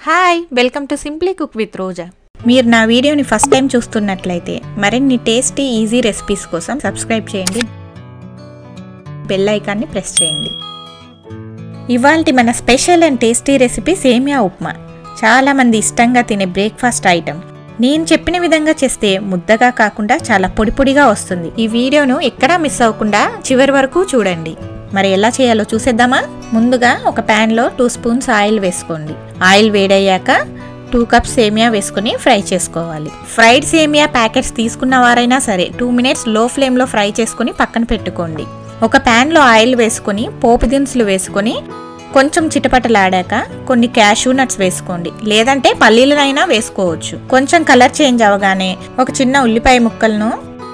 hi welcome to simply cook with Roja మీరు నా వీడియోని ఫస్ట్ టైం చూస్తున్నట్లయితే మరిన్ని టేస్టీ ఈజీ రెసిపీస్ కోసం సబ్స్క్రైబ్ చేయండి బెల్ ఐకాన్ని ప్రెస్ చేయండి ఇవాల్టి మన స్పెషల్ అండ్ టేస్టీ రెసిపీ సేమియా ఉప్మా చాలామంది ఇష్టంగా తినే బ్రేక్ఫాస్ట్ ఐటమ్ నేను చెప్పిన విధంగా చేస్తే ముద్దగా కాకుండా చాలా పొడి పొడిగా వస్తుంది ఈ వీడియోను ఎక్కడా మిస్ అవ్వకుండా చివరి వరకు చూడండి మరి ఎలా చేయాలో చూసేద్దామా ముందుగా ఒక ప్యాన్లో టూ స్పూన్స్ ఆయిల్ వేసుకోండి ఆయిల్ వేడయ్యాక టూ కప్స్ సేమియా వేసుకుని ఫ్రై చేసుకోవాలి ఫ్రైడ్ సేమియా ప్యాకెట్స్ తీసుకున్న వారైనా సరే టూ మినిట్స్ లో ఫ్లేమ్లో ఫ్రై చేసుకుని పక్కన పెట్టుకోండి ఒక ప్యాన్లో ఆయిల్ వేసుకొని పోపు దినుసులు వేసుకొని కొంచెం చిటపటలాడాక కొన్ని క్యాషూ నట్స్ వేసుకోండి లేదంటే పల్లీలనైనా వేసుకోవచ్చు కొంచెం కలర్ చేంజ్ అవగానే ఒక చిన్న ఉల్లిపాయ ముక్కలను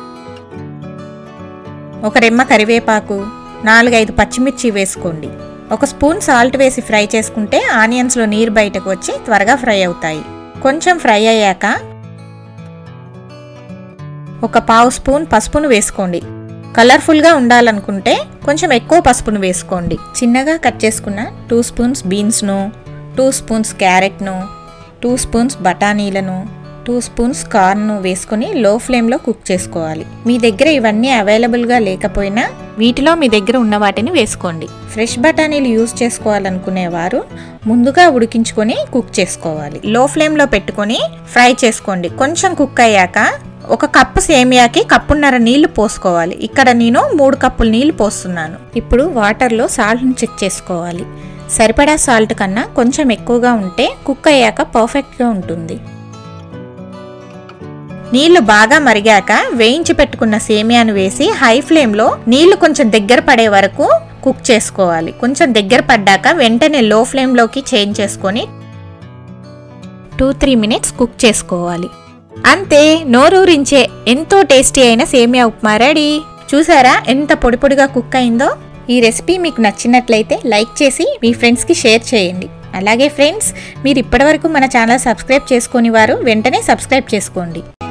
ఒక రెమ్మ కరివేపాకు నాలుగైదు పచ్చిమిర్చి వేసుకోండి ఒక స్పూన్ సాల్ట్ వేసి ఫ్రై చేసుకుంటే ఆనియన్స్లో నీరు బయటకు వచ్చి త్వరగా ఫ్రై అవుతాయి కొంచెం ఫ్రై అయ్యాక ఒక పావు స్పూన్ పసుపును వేసుకోండి కలర్ఫుల్గా ఉండాలనుకుంటే కొంచెం ఎక్కువ పసుపును వేసుకోండి చిన్నగా కట్ చేసుకున్న టూ స్పూన్స్ బీన్స్ను టూ స్పూన్స్ క్యారెట్ను టూ స్పూన్స్ బఠానీలను టూ స్పూన్స్ కార్న్ను వేసుకొని లో ఫ్లేమ్లో కుక్ చేసుకోవాలి మీ దగ్గర ఇవన్నీ అవైలబుల్గా లేకపోయినా వీటిలో మీ దగ్గర ఉన్న వాటిని వేసుకోండి ఫ్రెష్ బఠానీలు యూజ్ చేసుకోవాలనుకునేవారు ముందుగా ఉడికించుకొని కుక్ చేసుకోవాలి లో ఫ్లేమ్లో పెట్టుకొని ఫ్రై చేసుకోండి కొంచెం కుక్ అయ్యాక ఒక కప్పు సేమియాకి కప్పున్నర నీళ్లు పోసుకోవాలి ఇక్కడ నేను మూడు కప్పులు నీళ్లు పోస్తున్నాను ఇప్పుడు వాటర్లో సాల్ట్ని చెక్ చేసుకోవాలి సరిపడా సాల్ట్ కన్నా కొంచెం ఎక్కువగా ఉంటే కుక్ అయ్యాక పర్ఫెక్ట్గా ఉంటుంది నీళ్లు బాగా మరిగాక వేయించి పెట్టుకున్న సేమియాను వేసి హై ఫ్లేమ్లో నీళ్లు కొంచెం దగ్గర పడే వరకు కుక్ చేసుకోవాలి కొంచెం దగ్గర పడ్డాక వెంటనే లో ఫ్లేమ్లోకి చేంజ్ చేసుకొని టూ త్రీ మినిట్స్ కుక్ చేసుకోవాలి అంతే నోరూరించే ఎంతో టేస్టీ అయిన సేమియా ఉప్మా రెడీ చూసారా ఎంత పొడి పొడిగా కుక్ అయిందో ఈ రెసిపీ మీకు నచ్చినట్లయితే లైక్ చేసి మీ ఫ్రెండ్స్కి షేర్ చేయండి అలాగే ఫ్రెండ్స్ మీరు ఇప్పటివరకు మన ఛానల్ సబ్స్క్రైబ్ చేసుకొని వారు వెంటనే సబ్స్క్రైబ్ చేసుకోండి